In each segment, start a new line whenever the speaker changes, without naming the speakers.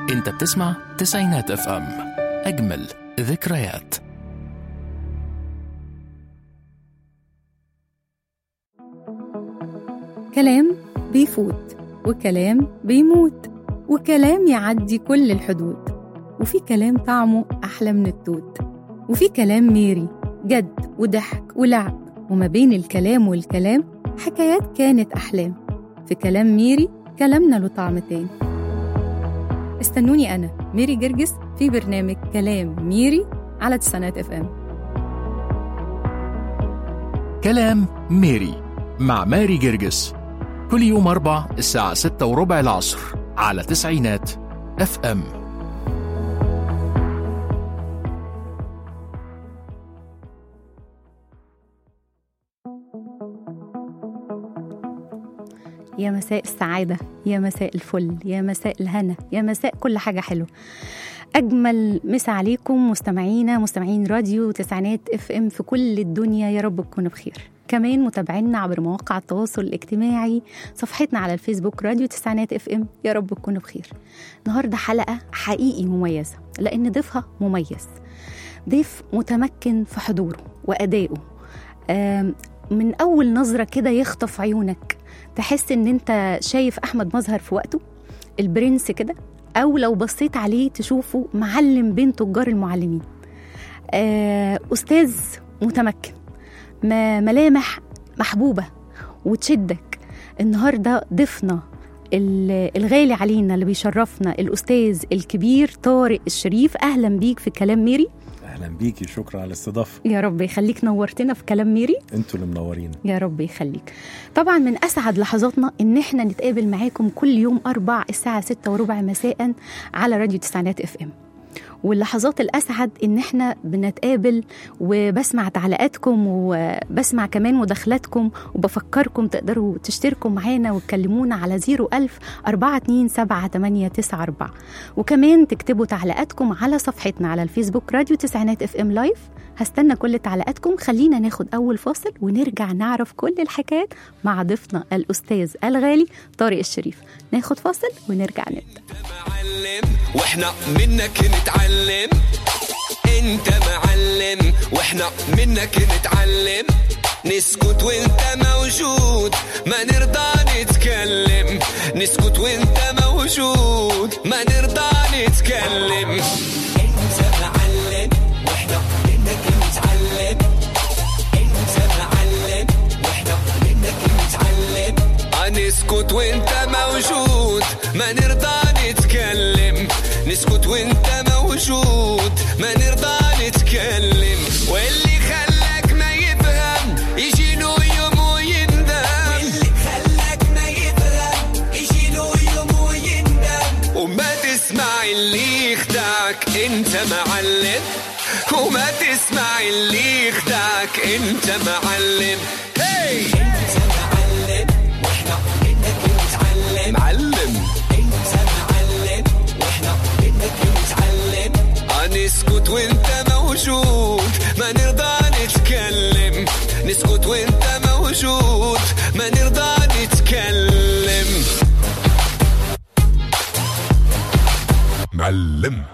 انت بتسمع تسعينات اف ام اجمل ذكريات
كلام بيفوت وكلام بيموت وكلام يعدي كل الحدود وفي كلام طعمه أحلى من التوت وفي كلام ميري جد وضحك ولعب وما بين الكلام والكلام حكايات كانت أحلام في كلام ميري كلامنا له طعم تاني استنوني أنا ميري جرجس في برنامج كلام ميري على تسعينات اف ام
كلام ميري مع ماري جرجس كل يوم أربع الساعة ستة وربع العصر على تسعينات اف ام
يا مساء السعادة يا مساء الفل يا مساء الهنا يا مساء كل حاجة حلوة أجمل مسا عليكم مستمعينا مستمعين راديو تسعينات اف ام في كل الدنيا يا رب تكونوا بخير كمان متابعينا عبر مواقع التواصل الاجتماعي صفحتنا على الفيسبوك راديو تسعينات اف ام يا رب تكونوا بخير النهارده حلقة حقيقي مميزة لأن ضيفها مميز ضيف متمكن في حضوره وأدائه آم، من أول نظرة كده يخطف عيونك تحس ان انت شايف احمد مظهر في وقته البرنس كده او لو بصيت عليه تشوفه معلم بين تجار المعلمين آه، استاذ متمكن ما- ملامح محبوبه وتشدك النهارده ضيفنا ال- الغالي علينا اللي بيشرفنا الاستاذ الكبير طارق الشريف اهلا بيك في كلام ميري
اهلا بيكي شكرا على الاستضافه
يا رب يخليك نورتنا في كلام ميري
انتوا اللي منورين
يا رب يخليك طبعا من اسعد لحظاتنا ان احنا نتقابل معاكم كل يوم اربع الساعه ستة وربع مساء على راديو تسعينات اف ام واللحظات الاسعد ان احنا بنتقابل وبسمع تعليقاتكم وبسمع كمان مداخلاتكم وبفكركم تقدروا تشتركوا معانا وتكلمونا على 01000 427 وكمان تكتبوا تعليقاتكم على صفحتنا على الفيسبوك راديو تسعينات اف ام لايف هستنى كل تعليقاتكم خلينا ناخد اول فاصل ونرجع نعرف كل الحكايات مع ضيفنا الاستاذ الغالي طارق الشريف ناخد فاصل ونرجع نبدا
معلم واحنا منك نتعلم انت معلم واحنا منك نتعلم نسكت وانت موجود ما نرضى نتكلم نسكت وانت موجود ما نرضى نتكلم انت معلم واحنا منك نتعلم انت معلم واحنا منك نتعلم نسكت وانت موجود ما نرضى نتكلم نسكت وانت موجود ما نرضى نتكلم واللي خلاك ما يفهم يجي له يوم ويندم واللي خلاك ما يفهم يجي له يوم ويندم وما تسمع اللي يخدعك انت معلم وما تسمع اللي يخدعك انت معلم هي انت معلم واحنا منك نتعلم معلم انت معلم واحنا منك نتعلم نسكت وانت موجود ما نرضى نتكلم نسكت وانت موجود ما نرضى نتكلم
معلم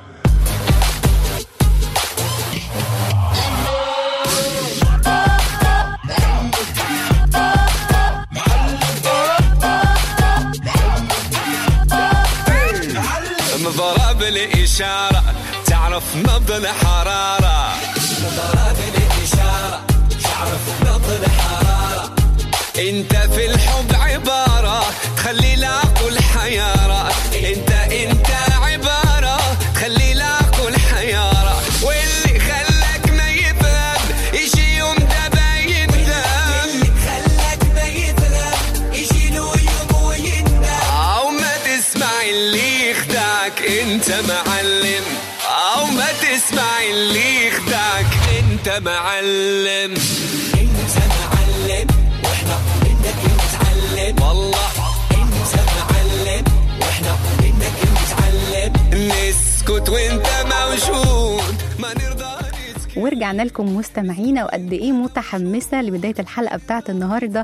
مضرب الإشارة تعرف نبض الحرارة مضرب الإشارة تعرف نبض الحرارة انت في الحب عبارة تخلي العقل حيارة انت انت عبارة تخلي العقل حيارة واللي خلاك ما يفهم يجي يوم دابا يندم اللي خلاك ما يفهم يجي له يوم ويندم او ما تسمع اللي يخدعك انت معلم او ما تسمع اللي يخدعك انت معلم انت معلم واحنا منك نتعلم والله انت معلم واحنا منك نتعلم نسكت وانت موجود ما نرضى نتكلم
ورجعنا لكم مستمعينا وقد ايه متحمسه لبدايه الحلقه بتاعت النهارده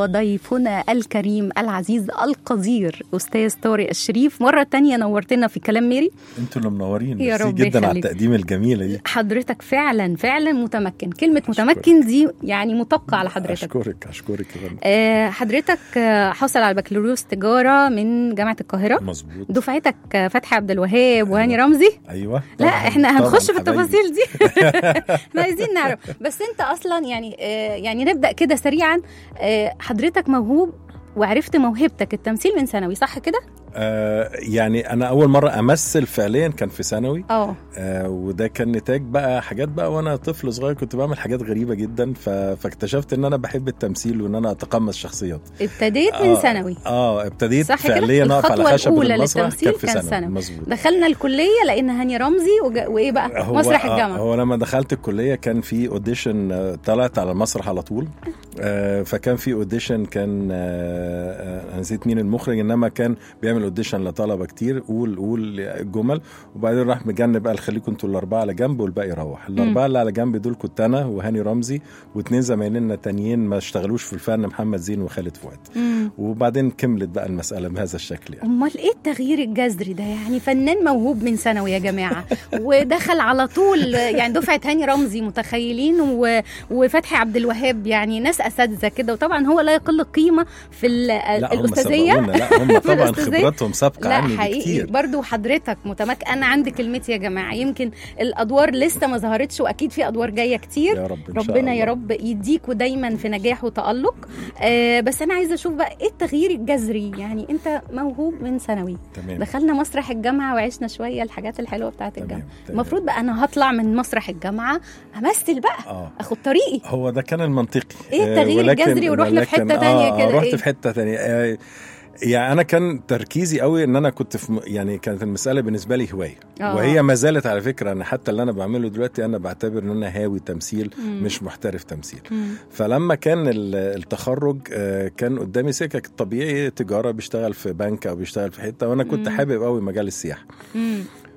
وضيفنا الكريم العزيز القدير استاذ طارق الشريف مره تانية نورتنا في كلام ميري
انتوا اللي منورين
يا
ميرسي
رب
جدا على
يخليك.
التقديم الجميله دي
حضرتك فعلا فعلا متمكن كلمه
أشكرك.
متمكن دي يعني مطبقه على حضرتك
اشكرك اشكرك يا فندم
آه، حضرتك آه، حصل على بكالوريوس تجاره من جامعه القاهره
مظبوط
دفعتك آه، فتحي عبد الوهاب وهاني رمزي
ايوه
لا
طبعاً،
احنا
طبعاً
هنخش في
حبايبي.
التفاصيل دي احنا عايزين نعرف بس انت اصلا يعني آه، يعني نبدا كده سريعا آه، حضرتك موهوب وعرفت موهبتك التمثيل من ثانوي صح كده؟
آه يعني انا اول مره امثل فعليا كان في ثانوي
اه
آه وده كان نتاج بقى حاجات بقى وانا طفل صغير كنت بعمل حاجات غريبه جدا ف... فاكتشفت ان انا بحب التمثيل وان انا اتقمص شخصيات
ابتديت من
آه،
ابتدائي
اه ابتديت
صح كده؟
فعليا اقف على
الخطوة
خشب
الأولى
المسرح
للتمثيل
كان في
كان
ثانوي
ثانوي.
مظبوط
دخلنا الكليه لقينا هاني رمزي وج... وايه بقى؟
هو
مسرح
آه،
الجامعه
هو لما دخلت الكليه كان في اوديشن آه، طلعت على المسرح على طول آه، فكان في اوديشن كان آه، آه، انا نسيت مين المخرج انما كان بيعمل اوديشن لطلبه كتير قول قول الجمل وبعدين راح مجنب قال خليكم انتوا الاربعه على جنب والباقي يروح الاربعه اللي على جنب دول كنت انا وهاني رمزي واثنين زمايلنا تانيين ما اشتغلوش في الفن محمد زين وخالد فؤاد
مم.
وبعدين كملت بقى المساله بهذا الشكل يعني
امال ايه التغيير الجذري ده يعني فنان موهوب من ثانوي يا جماعه ودخل على طول يعني دفعه هاني رمزي متخيلين و... وفتحي عبد الوهاب يعني ناس اساتذه كده وطبعا هو لا يقل قيمه في ال...
لا هم
الاستاذيه
سبقونا لا هم طبعا
الأستاذية؟
خبراتهم سابقه
لا
عني
حقيقي
بكتير
برضو حضرتك متمكن انا عندي كلمتي يا جماعه يمكن الادوار لسه ما ظهرتش واكيد في ادوار جايه كتير
يا رب إن شاء
ربنا يا
الله.
رب يديكوا دايما في نجاح وتالق آه بس انا عايزه اشوف بقى ايه التغيير الجذري يعني انت موهوب من ثانوي
تمام
دخلنا مسرح الجامعه وعشنا شويه الحاجات الحلوه بتاعت
تمام،
الجامعه
تمام.
المفروض بقى انا هطلع من مسرح الجامعه امثل بقى
اه
اخد طريقي
هو ده كان المنطقي
إيه
آه،
التغيير
ولكن-
الجذري ورحنا في
ولكن-
حتة تانية
آه،
كده،
رحت
إيه؟
في حته تانية آه، يعني انا كان تركيزي قوي ان انا كنت في م- يعني كانت المساله بالنسبه لي هوايه
آه.
وهي ما زالت على فكره ان حتى اللي انا بعمله دلوقتي انا بعتبر ان انا هاوي تمثيل
مم.
مش محترف تمثيل
مم.
فلما كان ال- التخرج آه، كان قدامي سكك طبيعي تجاره بيشتغل في بنك او بيشتغل في حته وانا كنت
مم.
حابب قوي مجال السياحه
مم.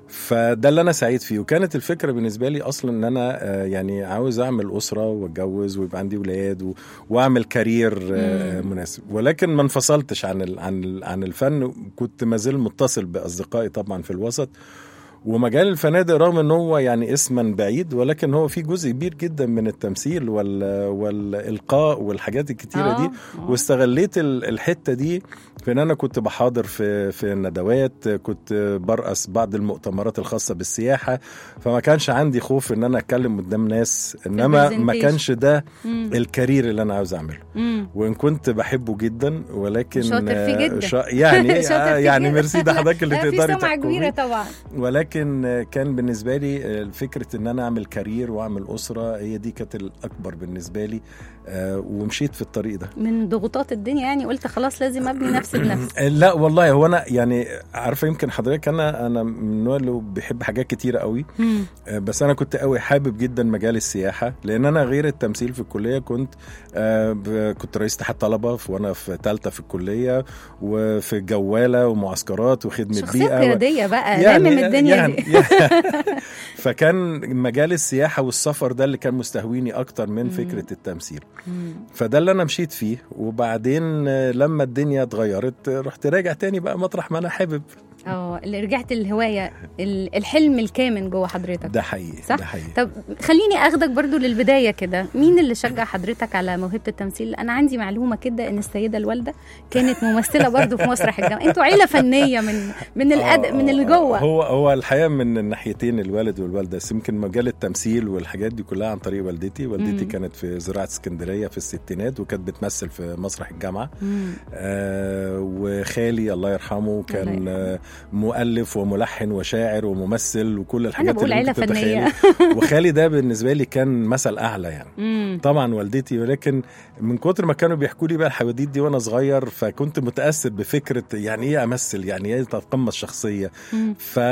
فده اللي انا سعيد فيه وكانت الفكره بالنسبه لي اصلا ان انا آه، يعني عاوز اعمل اسره واتجوز ويبقى عندي ولاد و... واعمل كارير آه،
مم.
مناسب ولكن ما انفصلتش عن ال... عن ال... عن الفن كنت ما زال متصل باصدقائي طبعا في الوسط ومجال الفنادق رغم ان هو يعني اسما بعيد ولكن هو في جزء كبير جدا من التمثيل وال... والالقاء والحاجات الكتيره
آه،
دي
آه.
واستغليت ال- الحته دي في ان انا كنت بحاضر في في الندوات كنت برأس بعض المؤتمرات الخاصه بالسياحه فما كانش عندي خوف ان انا اتكلم قدام ناس انما ما
presentation.
كانش ده
مم.
الكارير اللي انا عاوز اعمله
مم.
وان كنت بحبه جدا ولكن
شاطر فيه
آه،
جدا.
شا- يعني
شاطر
آه،
فيه
يعني
جدا.
ميرسي ده حضرتك اللي
لا، في
تقدري
سمعه كبيره
تحكمي
طبعا
ولكن آه، كان بالنسبه لي آه، فكره ان انا اعمل كارير واعمل اسره هي دي كانت الاكبر بالنسبه لي آه، ومشيت في الطريق ده
من ضغوطات الدنيا يعني قلت خلاص لازم ابني نفسي بنفسي
لا والله هو انا يعني عارفه يمكن حضرتك انا انا من النوع اللي بيحب حاجات كتيره قوي
مم.
آه، بس انا كنت قوي حابب جدا مجال السياحه لان انا غير التمثيل في الكليه كنت آه، ب- كنت رئيس اتحاد طلبه في- وانا في ثالثه في الكليه وفي جواله ومعسكرات وخدمه
شخصيه
بيئه و-
قياديه بقى لامم الدنيا
يعني
دي
فكان مجال السياحه والسفر ده اللي كان مستهويني اكتر من
مم.
فكره التمثيل
مم.
فده اللي انا مشيت فيه وبعدين آه، لما الدنيا اتغيرت آه، رحت راجع تاني بقى مطرح ما انا حابب
اه اللي رجعت الهوايه ال- الحلم الكامن جوه حضرتك
ده حقيقي
صح؟
ده حقيقي
طب خليني اخدك برضو للبدايه كده مين اللي شجع حضرتك على موهبه التمثيل انا عندي معلومه كده ان السيده الوالده كانت ممثله برضو في مسرح الجامعه انتوا عيله فنيه من من الأد...
آه،
من اللي
آه،
جوه
هو هو الحقيقه من الناحيتين الوالد والوالده بس يمكن مجال التمثيل والحاجات دي كلها عن طريق والدتي والدتي
مم.
كانت في زراعه اسكندريه في الستينات وكانت بتمثل في مسرح الجامعه
مم.
آه وخالي الله يرحمه كان
الله
آه مؤلف وملحن وشاعر وممثل وكل الحاجات
بقول
اللي
عيلة
ممكن
فنية.
تتخيلي. وخالي ده بالنسبه لي كان مثل اعلى يعني
مم.
طبعا والدتي ولكن من كتر ما كانوا بيحكوا لي بقى الحواديت دي وانا صغير فكنت متاثر بفكره يعني ايه امثل يعني ايه اتقمص شخصيه
مم.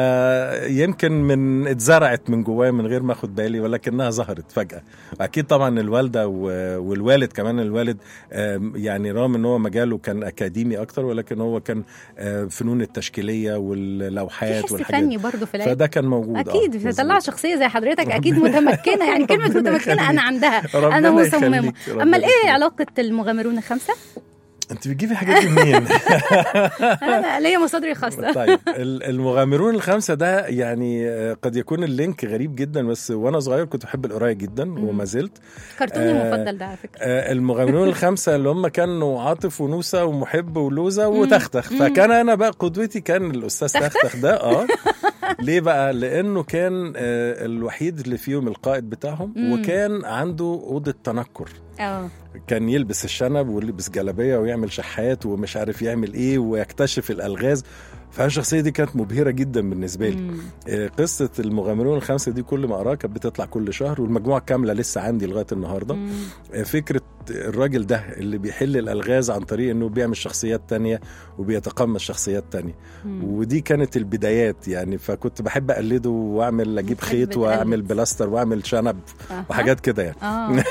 فيمكن من اتزرعت من جوايا من غير ما اخد بالي ولكنها ظهرت فجاه اكيد طبعا الوالده و- والوالد كمان الوالد آم، يعني رغم ان هو مجاله كان اكاديمي اكتر ولكن هو كان آه، فنون التشكيليه الشخصيه
في
واللوحات
حس
والحاجات
فني برضه في العيد
فده كان موجود
اكيد
آه،
مش هطلع
مظبوط.
شخصيه زي حضرتك اكيد متمكنه يعني كلمه
ربنا
متمكنه انا
يخليك.
عندها
ربنا
انا مصممه
يخليك، ربنا
اما ايه
يخليك.
علاقه المغامرون الخمسه
انت بتجيبي الحاجات دي منين؟
انا ليا مصادري خاصه
طيب ال- المغامرون الخمسه ده يعني آه، قد يكون اللينك غريب جدا بس وانا صغير كنت بحب القرايه جدا وما زلت
كرتوني
آه،
المفضل ده على فكره
آه، المغامرون الخمسه اللي هم كانوا عاطف ونوسه ومحب ولوزه وتختخ فكان انا بقى قدوتي كان الاستاذ تختخ ده اه ليه بقى لانه كان آه، الوحيد اللي فيهم القائد بتاعهم وكان عنده اوضه تنكر
اه
كان يلبس الشنب ويلبس جلابيه ويعمل شحات ومش عارف يعمل ايه ويكتشف الالغاز فالشخصيه دي كانت مبهره جدا بالنسبه لي
مم.
آه، قصه المغامرون الخمسه دي كل ما اقراها كانت بتطلع كل شهر والمجموعه كامله لسه عندي لغايه النهارده
مم.
آه، فكره الراجل ده اللي بيحل الالغاز عن طريق انه بيعمل شخصيات تانية وبيتقمص شخصيات تانية
مم.
ودي كانت البدايات يعني فكنت بحب اقلده واعمل اجيب
بتحب
خيط واعمل
تقلد.
بلاستر واعمل شنب
أها.
وحاجات كده يعني
اه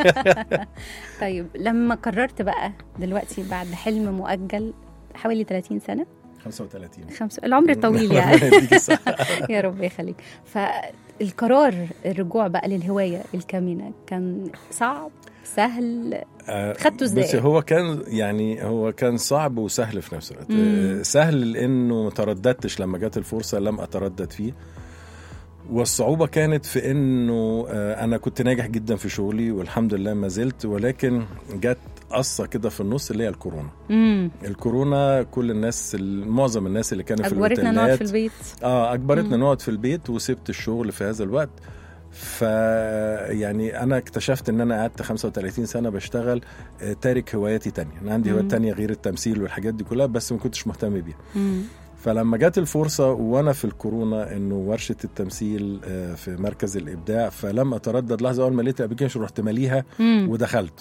طيب لما قررت بقى دلوقتي بعد حلم مؤجل حوالي 30 سنه
35
خمسة العمر الطويل يعني
يديك الصحة.
يا رب يخليك فالقرار الرجوع بقى للهوايه الكامنه كان صعب سهل
آه،
خدته إزاي؟
بصي هو كان يعني هو كان صعب وسهل في نفس الوقت
مم.
آه، سهل لانه ما ترددتش لما جت الفرصه لم اتردد فيه والصعوبة كانت في انه آه، انا كنت ناجح جدا في شغلي والحمد لله ما زلت ولكن جت قصة كده في النص اللي هي الكورونا
امم
الكورونا كل الناس معظم الناس اللي كانوا في
اجبرتنا نقعد في
الاوتيلات
البيت
اه اجبرتنا
مم.
نقعد في البيت وسبت الشغل في هذا الوقت ف يعني انا اكتشفت ان انا قعدت 35 سنه بشتغل آه، تارك هواياتي تانية انا عندي هوايات
مم.
تانية غير التمثيل والحاجات دي كلها بس ما كنتش مهتم بيها
مم.
فلما جت الفرصه وانا في الكورونا انه ورشه التمثيل آه، في مركز الابداع فلم اتردد لحظه اول ما لقيت الابلكيشن رحت ماليها
مم.
ودخلت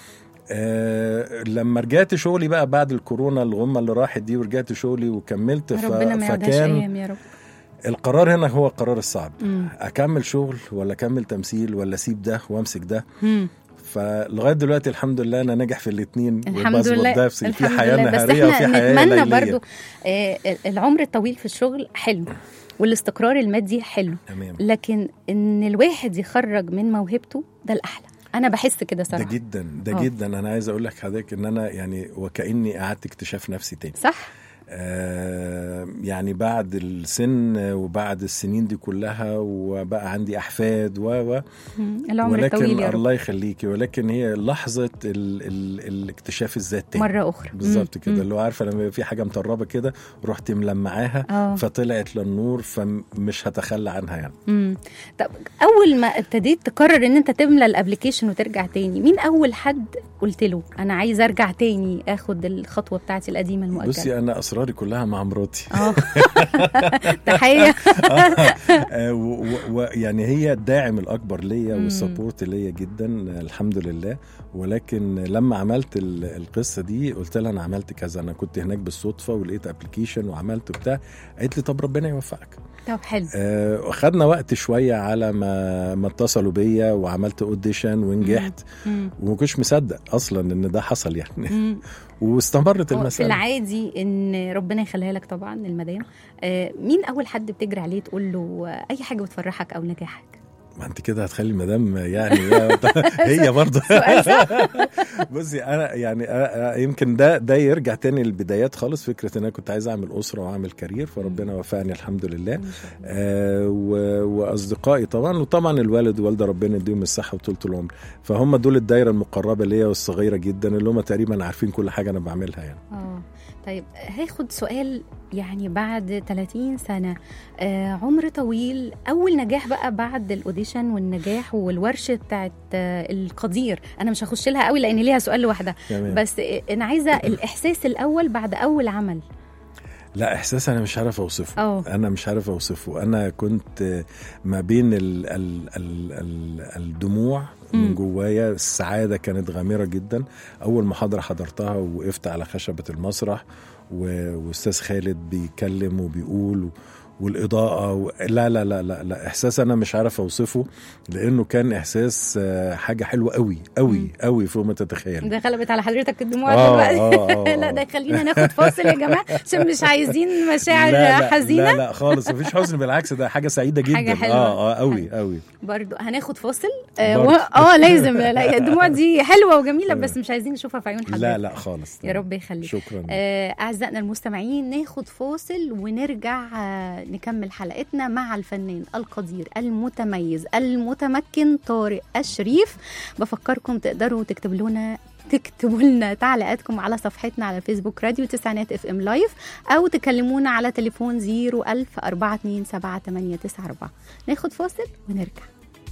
آه لما رجعت شغلي بقى بعد الكورونا الغمه اللي راحت دي ورجعت شغلي وكملت ف...
ربنا ما يعودهاش
فكان
ايام يا رب
القرار هنا هو القرار الصعب
مم.
اكمل شغل ولا اكمل تمثيل ولا اسيب ده وامسك ده
مم.
فلغايه دلوقتي الحمد لله انا ناجح في الاثنين
الحمد لله
ده في في
الحمد
حياه
لله. بس
نهاريه وفي
احنا
حياه
نتمنى
ليليه
برضو آه العمر الطويل في الشغل حلو والاستقرار المادي حلو
تمام
لكن ان الواحد يخرج من موهبته ده الاحلى انا بحس كده
ده
صراحه
جدا ده
آه.
جدا انا عايز اقول لك حضرتك ان انا يعني وكاني قعدت اكتشاف نفسي تاني
صح
آه يعني بعد السن وبعد السنين دي كلها وبقى عندي احفاد و و
مم. العمر
ولكن
الطويل يا رب
الله يخليكي ولكن هي لحظه ال ال الاكتشاف الذات تاني
مره اخرى
بالظبط
مم.
كده
مم.
اللي هو عارفه لما يبقى في حاجه مطربه كده رحت ملمعاها
اه
فطلعت للنور فمش هتخلى عنها يعني
مم. طب اول ما ابتديت تقرر ان انت تملى الابلكيشن وترجع تاني مين اول حد قلت له انا عايز ارجع تاني اخد الخطوه بتاعتي القديمه المؤجله
بصي انا اسراري كلها مع مراتي
اه تحيه
آه، و- و- ويعني هي الداعم الاكبر ليا
مم.
والسبورت ليا جدا آه، الحمد لله ولكن لما عملت ال- القصه دي قلت لها انا عملت كذا انا كنت هناك بالصدفه ولقيت ابلكيشن وعملت بتاع قالت لي طب ربنا يوفقك
طب حلو
آه، خدنا وقت شويه على ما ما اتصلوا بيا وعملت اوديشن ونجحت
مم.
وما كنتش مصدق اصلا ان ده حصل يعني
مم.
واستمرت
هو في
المساله
العادي ان ربنا يخليها لك طبعا المدام آه، مين اول حد بتجري عليه تقول له آه، اي حاجه بتفرحك او نجاحك
ما انت كده هتخلي المدام يعني يا- هي برضه بصي انا يعني أنا- يمكن ده ده يرجع تاني للبدايات خالص فكره ان انا كنت عايز اعمل اسره واعمل كارير فربنا وفقني الحمد لله آه و- واصدقائي طبعا وطبعا الوالد والوالده ربنا يديهم الصحه وطولة العمر فهم دول الدايره المقربه ليا والصغيره جدا اللي هم تقريبا عارفين كل حاجه انا بعملها يعني
اه طيب هاخد سؤال يعني بعد 30 سنة آه عمر طويل أول نجاح بقى بعد الأوديشن والنجاح والورشة بتاعت آه القدير أنا مش هخش لها قوي لأن ليها سؤال لوحدها
تمام
بس آه، أنا عايزة الإحساس الأول بعد أول عمل
لا احساس انا مش عارف اوصفه
اه
انا مش عارف اوصفه انا كنت ما بين ال ال ال ال الدموع
مم.
من جوايا السعاده كانت غامره جدا اول محاضره حضرتها وقفت على خشبه المسرح و- واستاذ خالد بيتكلم وبيقول والاضاءه و... لا لا لا لا لا احساس انا مش عارف اوصفه لانه كان احساس آه، حاجه حلوه قوي قوي قوي فوق ما تتخيل
ده غلبت على حضرتك الدموع
آه،
دلوقتي
آه، آه،
لا
آه.
ده خلينا ناخد فاصل يا جماعه عشان مش عايزين مشاعر
لا لا
حزينه
لا لا خالص مفيش حزن بالعكس ده حاجه سعيده جدا
حاجة حلوة.
اه اه قوي قوي
برضو هناخد فاصل آه
برضو.
و... اه لازم لا الدموع دي حلوه وجميله بس مش عايزين نشوفها في عيون حضرتك
لا لا خالص
يا رب يخليك
شكرا
آه، أعزائنا المستمعين ناخد فاصل ونرجع آه، نكمل حلقتنا مع الفنان القدير المتميز المتمكن طارق الشريف بفكركم تقدروا تكتبوا لنا تكتبوا لنا تعليقاتكم على صفحتنا على فيسبوك راديو تسعينات اف ام لايف او تكلمونا على تليفون 01000 427 ناخد فاصل ونرجع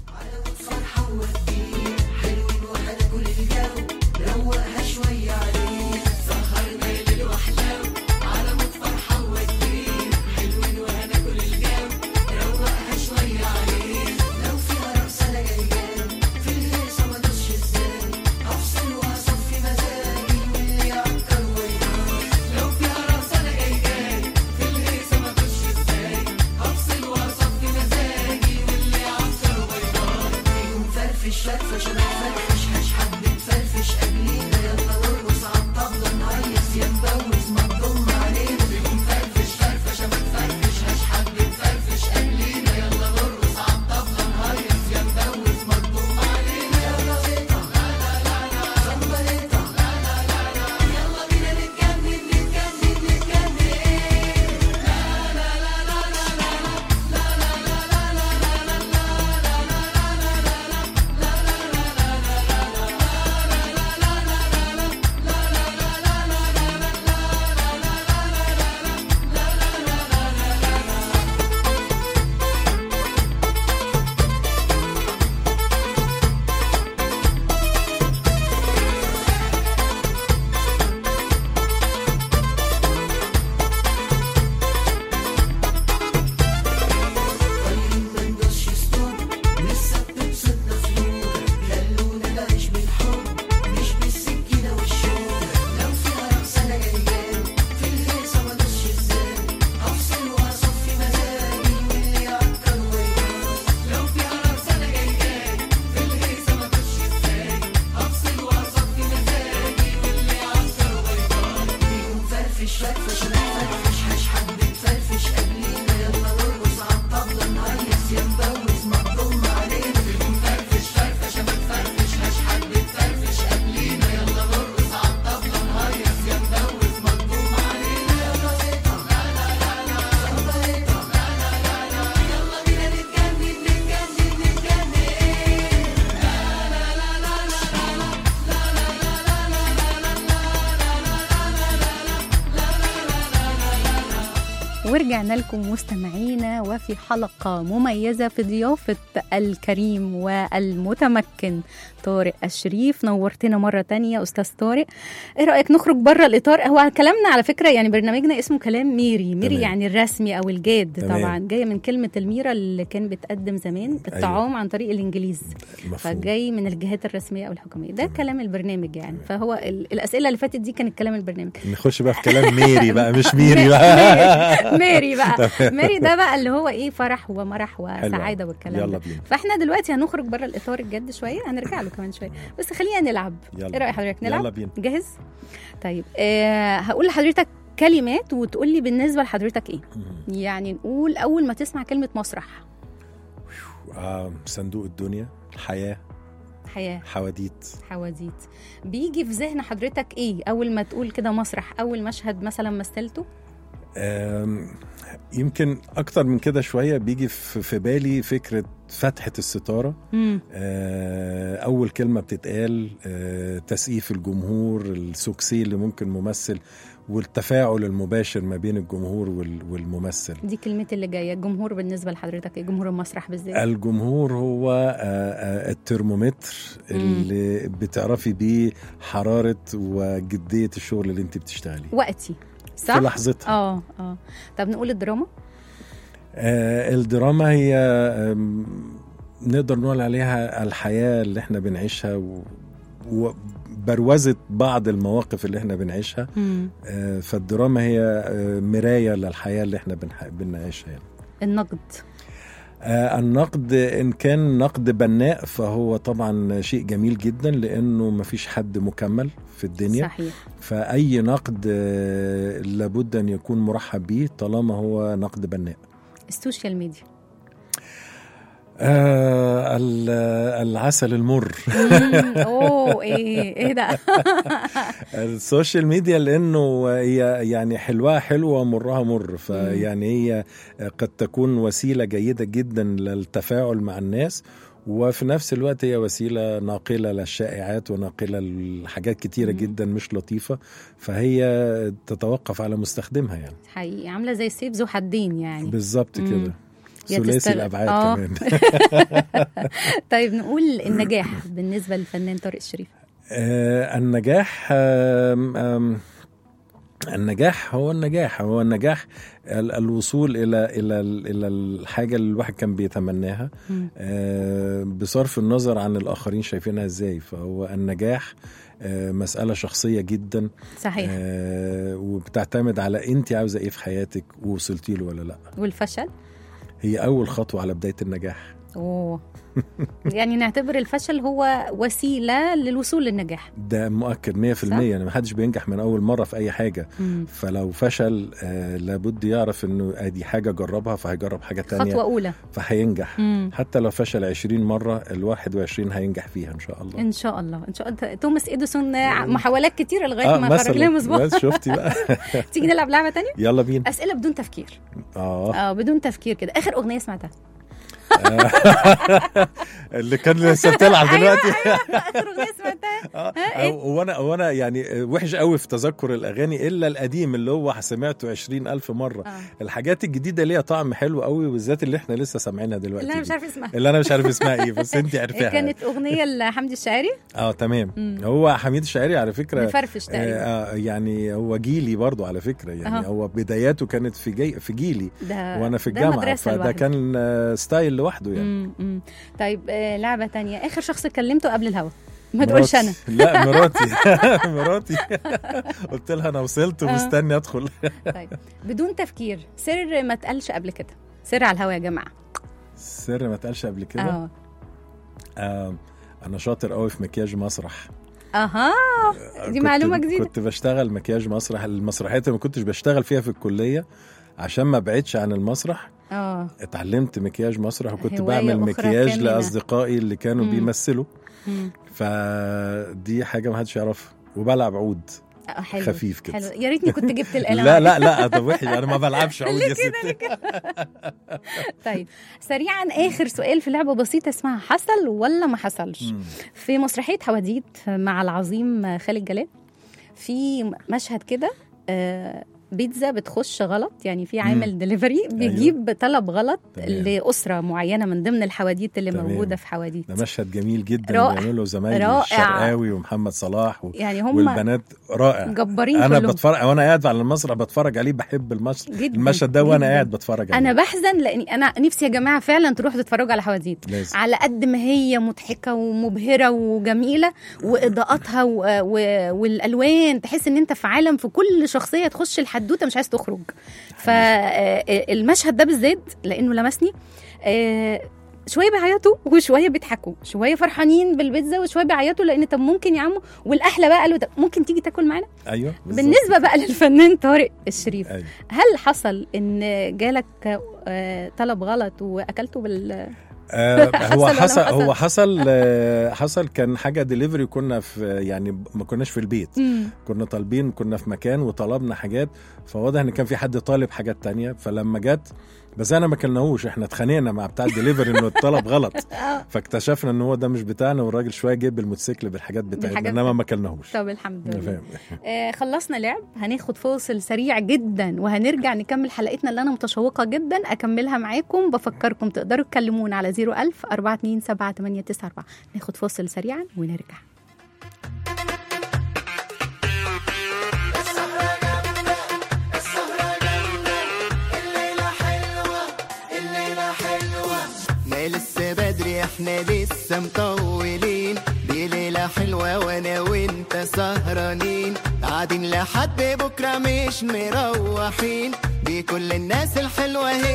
ورجعنا لكم مستمعينا وفي حلقة مميزة في ضيافة الكريم والمتمكن طارق الشريف نورتنا مرة تانية أستاذ طارق إيه رأيك نخرج بره الإطار هو كلامنا على فكرة يعني برنامجنا اسمه كلام ميري ميري
تمام.
يعني الرسمي أو الجاد
تمام.
طبعا جاية من كلمة الميرة اللي كان بتقدم زمان الطعام عن طريق الإنجليز
مفهوم
فجاي من الجهات الرسمية أو الحكومية ده كلام البرنامج يعني فهو ال- الأسئلة اللي فاتت دي كانت كلام البرنامج
نخش بقى في كلام ميري بقى مش ميري بقى
ميري بقى ميري ده بقى اللي هو ايه فرح ومرح
حلو.
وسعاده والكلام
يلا
ده
بينا
فاحنا دلوقتي هنخرج بره الاطار الجد شويه هنرجع له كمان شويه بس خلينا نلعب
يلا
ايه راي حضرتك نلعب
يلا بينا
جاهز طيب آه هقول لحضرتك كلمات وتقول لي بالنسبه لحضرتك ايه يعني نقول اول ما تسمع كلمه مسرح
آه صندوق الدنيا الحياه
حياه
حواديت
حواديت بيجي في ذهن حضرتك ايه اول ما تقول كده مسرح اول مشهد مثلا مثلته
آم، يمكن اكتر من كده شويه بيجي في في بالي فكره فتحه الستاره
امم
آه، اول كلمه بتتقال آه، تسقيف الجمهور السوكسي اللي ممكن ممثل والتفاعل المباشر ما بين الجمهور وال- والممثل
دي كلمتي اللي جايه الجمهور بالنسبه لحضرتك ايه جمهور المسرح بالذات
الجمهور هو آه، آه، الترمومتر اللي بتعرفي بيه حراره وجديه الشغل اللي انت بتشتغليه
وقتي صح
في لحظتها
اه اه طب نقول الدراما
آه، الدراما هي آم، نقدر نقول عليها الحياة اللي احنا بنعيشها و- وبروزة بعض المواقف اللي احنا بنعيشها
مم.
آه، فالدراما هي آه، مراية للحياة اللي احنا بنح- بنعيشها يعني.
النقد
آه النقد ان كان نقد بناء فهو طبعا شيء جميل جدا لانه مفيش حد مكمل في الدنيا
صحيح
فاي نقد آه، لابد ان يكون مرحب به طالما هو نقد بناء
السوشيال ميديا
آه ال- العسل المر
مم، اوه ايه ايه ده
السوشيال ميديا لانه هي يعني حلوها حلوه ومرها مر فيعني هي قد تكون وسيله جيده جدا للتفاعل مع الناس وفي نفس الوقت هي وسيله ناقله للشائعات وناقله لحاجات كتيره
مم.
جدا مش لطيفه فهي تتوقف على مستخدمها يعني
حقيقي عامله زي السيف ذو حدين يعني
بالظبط
مم.
كده
يا
ثلاثي
تستغ-
الابعاد
آه.
كمان
طيب نقول النجاح بالنسبه للفنان طارق الشريف
آه، النجاح آم، آم، النجاح هو النجاح هو النجاح ال- الوصول الى الى ال- الى الحاجه اللي الواحد كان بيتمناها
مم.
آه، بصرف النظر عن الاخرين شايفينها ازاي فهو النجاح آه، مسألة شخصية جدا
صحيح
آه، وبتعتمد على انت عاوزة ايه في حياتك ووصلتي له ولا لا
والفشل
هي اول خطوة على بداية النجاح
اوه يعني نعتبر الفشل هو وسيله للوصول للنجاح
ده مؤكد 100% يعني ما حدش بينجح من اول مرة في اي حاجة
مم.
فلو فشل آه لابد يعرف انه ادي حاجه جربها فهيجرب حاجه تانية
خطوه اولى
فهينجح
مم.
حتى لو فشل 20 مره ال 21 هينجح فيها ان شاء الله
ان شاء الله ان شاء الله توماس اديسون محاولات كتيره لغايه ما
مثلاً.
خرج لنا مصباح
بس شفتي بقى
تيجي نلعب لعبه تانية
يلا بينا
اسئله بدون تفكير
اه
اه بدون تفكير كده اخر اغنيه سمعتها
اللي كان لسه بتلعب دلوقتي
اخر اغنيه سمعتها
آه،
ها، إيه؟
وانا وانا يعني وحش قوي في تذكر الاغاني الا القديم اللي هو سمعته 20 الف مره
آه.
الحاجات الجديده ليها طعم حلو قوي بالذات اللي احنا لسه سامعينها دلوقتي
اللي انا مش
دي.
عارفه اسمها
اللي انا مش عارف اسمها ايه بس انت عارفاها
كانت اغنيه لحمدي الشاعري
اه تمام
مم.
هو حميد الشاعري على فكره
مفرفش تقريبا
آه يعني هو جيلي برضو على فكره يعني
أها.
هو بداياته كانت في جي في جيلي
ده
وانا في
ده
الجامعه
مدرسة
فده
لوحده.
كان آه، ستايل لوحده يعني
مم، مم. طيب آه لعبه تانية اخر شخص كلمته قبل الهوا ما تقولش
مراتي.
انا
لا مراتي مراتي قلت لها انا وصلت
آه.
ومستني ادخل
طيب بدون تفكير سر ما اتقالش قبل كده سر على الهوا يا جماعه
السر ما اتقالش قبل كده
اه
آه انا شاطر قوي في مكياج مسرح
اها دي
كنت-
معلومه جديده
كنت بشتغل مكياج مسرح المسرحيات اللي ما كنتش بشتغل فيها في الكليه عشان ما بعدش عن المسرح
اه
اتعلمت مكياج مسرح وكنت
هواية
بعمل
أخرى
مكياج
كاملة.
لاصدقائي اللي كانوا
مم.
بيمثلوا
مم.
فدي حاجه ما حدش يعرفها وبلعب عود
آه، حلو
خفيف كده.
حلو يا ريتني كنت جبت القلم
لا لا لا ده وحش انا ما بلعبش عود يا ستي
طيب سريعا اخر سؤال في لعبه بسيطه اسمها حصل ولا ما حصلش
مم.
في مسرحيه حواديت مع العظيم خالد جلال في مشهد كده آه، بيتزا بتخش غلط يعني في عامل دليفري بيجيب طلب غلط
تمام.
لاسره معينه من ضمن الحواديت اللي
تمام.
موجوده في حواديت
ده مشهد جميل جدا
رائع.
بيعملوا زمايلي
رائع.
الشرقاوي ومحمد صلاح و...
يعني هم
والبنات رائع
جبارين
انا
كلهم
بتفرج وانا قاعد على المسرح بتفرج عليه بحب المشهد
جدا
المشهد ده وانا
جداً.
قاعد بتفرج عليه
انا بحزن لاني انا نفسي يا جماعه فعلا تروحوا تتفرجوا على حواديت
لازم
على قد ما هي مضحكه ومبهره وجميله واضاءاتها و... و... والالوان تحس ان انت في عالم في كل شخصيه تخش الحدوته مش عايز تخرج فالمشهد ده بالذات لانه لمسني آه، شويه بيعيطوا وشويه بيضحكوا شويه فرحانين بالبيتزا وشويه بيعيطوا لان طب ممكن يا عمو والاحلى بقى قالوا طب ممكن تيجي تاكل معانا
ايوه بالظبط.
بالنسبه بقى للفنان طارق الشريف
أيوة.
هل حصل ان جالك آه، طلب غلط واكلته بال
آه
حصل
هو
ولا ما
حصل
حصل؟
هو حصل آه حصل كان حاجه دليفري كنا في يعني ما كناش في البيت كنا طالبين كنا في مكان وطلبنا حاجات فواضح ان كان في حد طالب حاجات تانية فلما جت بس انا ما كلناهوش احنا اتخانقنا مع بتاع الدليفري انه الطلب غلط
آه.
فاكتشفنا ان هو ده مش بتاعنا والراجل شويه جيب الموتوسيكل بالحاجات بتاعتنا
بالحاجات
انما ما كلناهوش
طب الحمد لله
فاهم
آه خلصنا لعب هناخد فاصل سريع جدا وهنرجع نكمل حلقتنا اللي انا متشوقه جدا اكملها معاكم بفكركم تقدروا تكلمونا على 01000 427 ناخد فاصل سريعا ونرجع
ما لسه بدري احنا لسه مطولين دي ليلة حلوة وانا وانت سهرانين قاعدين لحد بكرة مش مروحين مروحين دي كل الناس الحلوة اهي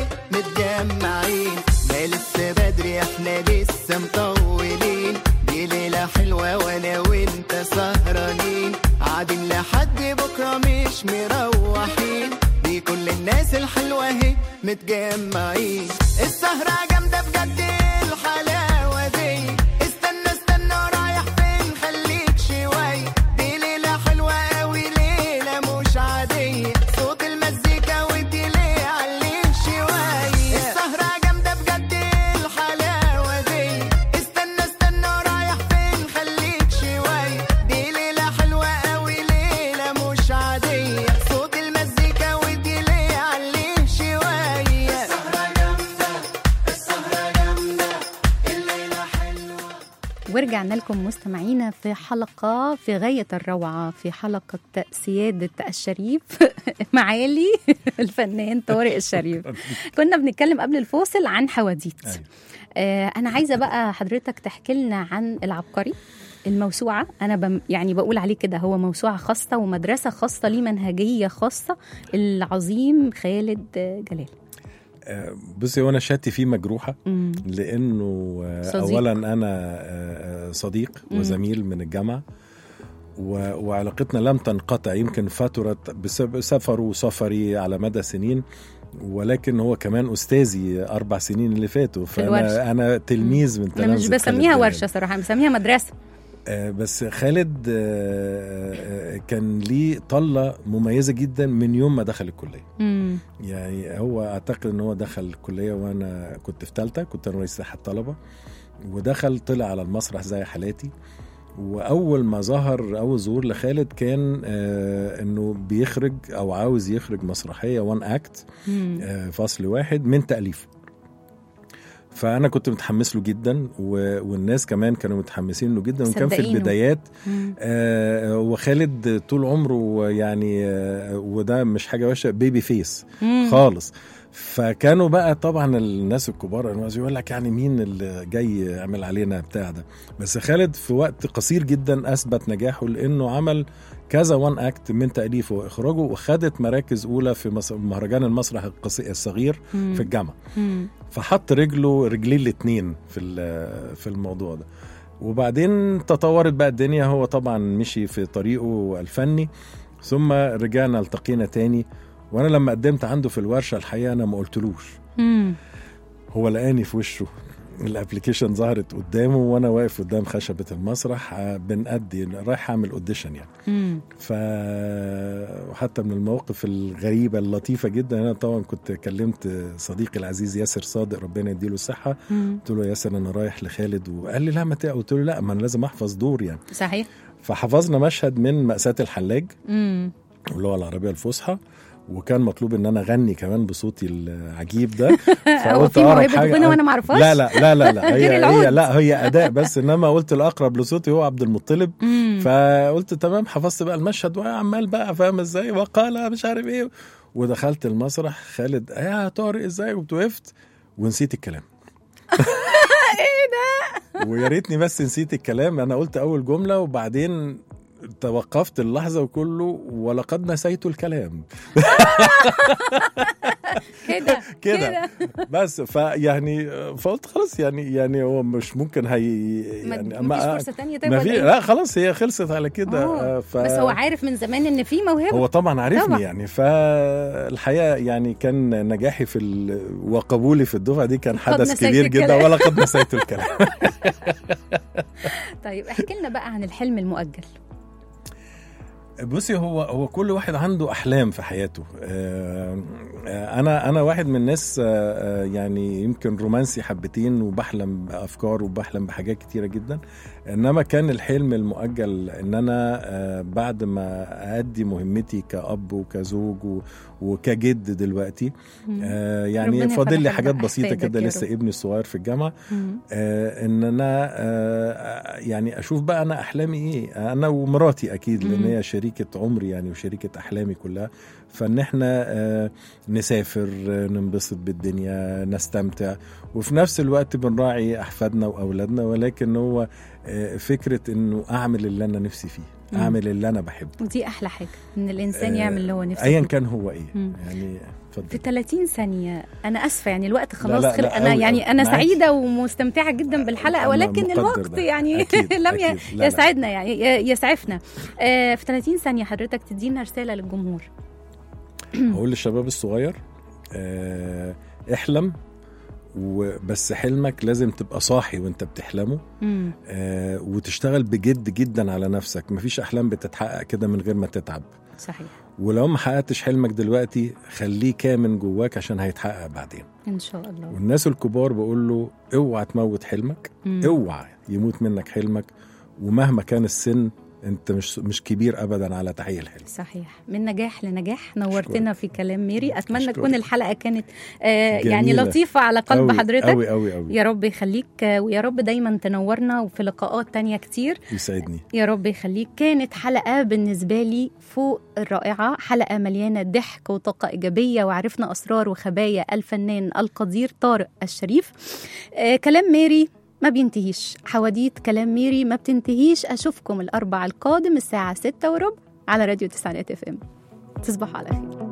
متجمعين ما لسه بدري احنا لسه مطولين دي ليلة حلوة وانا وانت سهرانين قاعدين لحد بكرة مش مروحين دي كل الناس الحلوة اهي متجمعين السهرة جامدة بجد الحلاوة دي استنى استنى رايح فين خليك شوية دي ليلة حلوة قوي ليلة مش عادية صوت المزيكا ودي ليه عليه شوية السهرة جامدة بجد الحلاوة دي استنى استنى رايح فين خليك شوية دي ليلة حلوة قوي ليلة مش عادية صوت المزيكا ودي ليه عليه شوية السهرة جامدة السهرة جامدة الليلة حلوة
ورجعنا لكم مستمعينا في حلقة في غاية الروعة في حلقة سيادة الشريف معالي الفنان طارق الشريف كنا بنتكلم قبل الفاصل عن حواديت
أيوة.
آه أنا عايزة بقى حضرتك تحكي لنا عن العبقري الموسوعة أنا بم يعني بقول عليه كده هو موسوعة خاصة ومدرسة خاصة ليه منهجية خاصة العظيم خالد جلال
آه، بصي هو انا شهادتي فيه مجروحه
مم.
لانه آه،
صديق.
اولا انا آه، آه، صديق
مم.
وزميل من الجامعه و- وعلاقتنا لم تنقطع يمكن فترت بسبب سفره وسفري على مدى سنين ولكن هو كمان استاذي اربع سنين اللي فاتوا
الورشة.
فانا انا تلميذ من
أنا
تلامذة
مش
خالد
بسميها
جلال.
ورشة صراحة أنا بسميها مدرسة
آه، بس خالد آه، آه، كان ليه طله مميزه جدا من يوم ما دخل الكليه
مم.
يعني هو اعتقد ان هو دخل الكليه وانا كنت في ثالثه كنت انا رئيس اتحاد الطلبه ودخل طلع على المسرح زي حالاتي واول ما ظهر اول ظهور لخالد كان آه انه بيخرج او عاوز يخرج مسرحيه وان اكت
مم.
آه فصل واحد من تاليفه فانا كنت متحمس له جدا و... والناس كمان كانوا متحمسين له جدا وكان في
مصدقينه.
البدايات
مم.
آه وخالد طول عمره يعني آه وده مش حاجه وحشه بيبي فيس
مم.
خالص فكانوا بقى طبعا الناس الكبار الناس يقول لك يعني مين اللي جاي يعمل علينا بتاع ده بس خالد في وقت قصير جدا اثبت نجاحه لانه عمل كذا وان اكت من تاليفه واخراجه وخدت مراكز اولى في مس- مهرجان المسرح القصي- الصغير
مم.
في الجامعه
مم.
فحط رجله رجليه الاتنين في ال- في الموضوع ده وبعدين تطورت بقى الدنيا هو طبعا مشي في طريقه الفني ثم رجعنا التقينا تاني وانا لما قدمت عنده في الورشه الحقيقه انا ما قلتلوش
مم.
هو لقاني في وشه الابلكيشن ظهرت قدامه وانا واقف قدام خشبه المسرح آه، بنأدي رايح اعمل اوديشن يعني
مم.
ف وحتى من المواقف الغريبه اللطيفه جدا انا طبعا كنت كلمت صديقي العزيز ياسر صادق ربنا يديله الصحه
مم.
قلت له يا ياسر انا رايح لخالد وقال لي لا ما تق- قلت له لا ما انا لازم احفظ دور يعني
صحيح
فحفظنا مشهد من مأساة الحلاج
مم.
اللغه العربيه الفصحى وكان مطلوب ان انا اغني كمان بصوتي العجيب ده
هو في
أقرب
موهبة
حاجة-
تكون وانا ما اعرفهاش
لا لا لا لا لا
غير
هي,
العود.
هي لا هي اداء بس انما قلت الاقرب لصوتي هو عبد المطلب
مم.
فقلت تمام حفظت بقى المشهد وعمال بقى فاهم ازاي وقال مش عارف ايه ودخلت المسرح خالد يا طارق ازاي وقفت ونسيت الكلام ايه ده ويا ريتني بس نسيت الكلام انا قلت اول جمله وبعدين توقفت اللحظه وكله ولقد نسيت الكلام
كده
كده بس فيعني فقلت خلاص يعني يعني هو مش ممكن هي يعني
ما ما فيش فرصه تانية طيب
ما
ولا
في
إيه؟
لا خلاص هي خلصت على كده
آه.
آه، ف...
بس هو عارف من زمان ان في موهبه
هو طبعا عارفني
طبعا.
يعني فالحقيقه يعني كان نجاحي في ال... وقبولي في الدفعه دي كان
قد
حدث
نسيت
كبير جدا
الكلام.
ولا قد نسيت الكلام
طيب احكي لنا بقى عن الحلم المؤجل
بصي هو هو كل واحد عنده احلام في حياته آه، آه، انا انا واحد من الناس آه، آه، يعني يمكن رومانسي حبتين وبحلم بافكار وبحلم بحاجات كتيره جدا انما كان الحلم المؤجل ان انا آه، بعد ما ادي مهمتي كاب وكزوج و- وكجد دلوقتي آه، يعني
ربنا
فاضل لي
يفرحك
حاجات
بقى
بسيطه
أحفادك
كده
يا
لسه
رب.
ابني الصغير في الجامعه
مم.
آه ان انا آه يعني اشوف بقى انا احلامي ايه انا ومراتي اكيد لان
مم.
هي شريكه عمري يعني وشريكه احلامي كلها فان احنا آه نسافر آه ننبسط بالدنيا نستمتع وفي نفس الوقت بنراعي احفادنا واولادنا ولكن هو آه فكره انه اعمل اللي انا نفسي فيه
مم.
اعمل اللي انا بحبه
ودي احلى حاجه ان الانسان
آه،
يعمل اللي هو نفسه
ايا
فيه.
كان هو ايه
مم.
يعني
في
اتفضل
30 ثانية أنا آسفة يعني الوقت خلاص
لا،
خلق
لا،
أنا
أوي،
يعني
أوي.
أنا
معاكي.
سعيدة ومستمتعة جدا بالحلقة
أنا
ولكن
مقدر
الوقت
ده.
يعني
أكيد،
لم ي-
أكيد. لا، لا.
يسعدنا يعني ي- يسعفنا آه، في 30 ثانية حضرتك تدينا رسالة للجمهور
هقول للشباب الصغير آه، احلم وبس حلمك لازم تبقى صاحي وانت بتحلمه
مم.
آه، وتشتغل بجد جدا على نفسك مفيش احلام بتتحقق كده من غير ما تتعب
صحيح
ولو ما حققتش حلمك دلوقتي خليه كامن جواك عشان هيتحقق بعدين
إن شاء الله
والناس الكبار بقول له اوعى تموت حلمك
مم.
اوعى يموت منك حلمك ومهما كان السن انت مش مش كبير ابدا على تحقيق الحلم
صحيح من نجاح لنجاح نورتنا في كلام ميري أتمنى
أشكرك.
تكون الحلقة كانت آه، يعني
جميلة.
لطيفة على قلب
أوي
حضرتك
أوي أوي أوي
يا رب يخليك آه، ويا رب دايما تنورنا وفي لقاءات تانية كتير
يسعدني
يا رب يخليك كانت حلقة بالنسبة لي فوق الرائعة حلقة مليانة ضحك وطاقة إيجابية وعرفنا أسرار وخبايا الفنان القدير طارق الشريف آه كلام ميري ما بينتهيش حواديت كلام ميري ما بتنتهيش أشوفكم الأربع القادم الساعة ستة وربع على راديو تسعينات اف ام تصبحوا على خير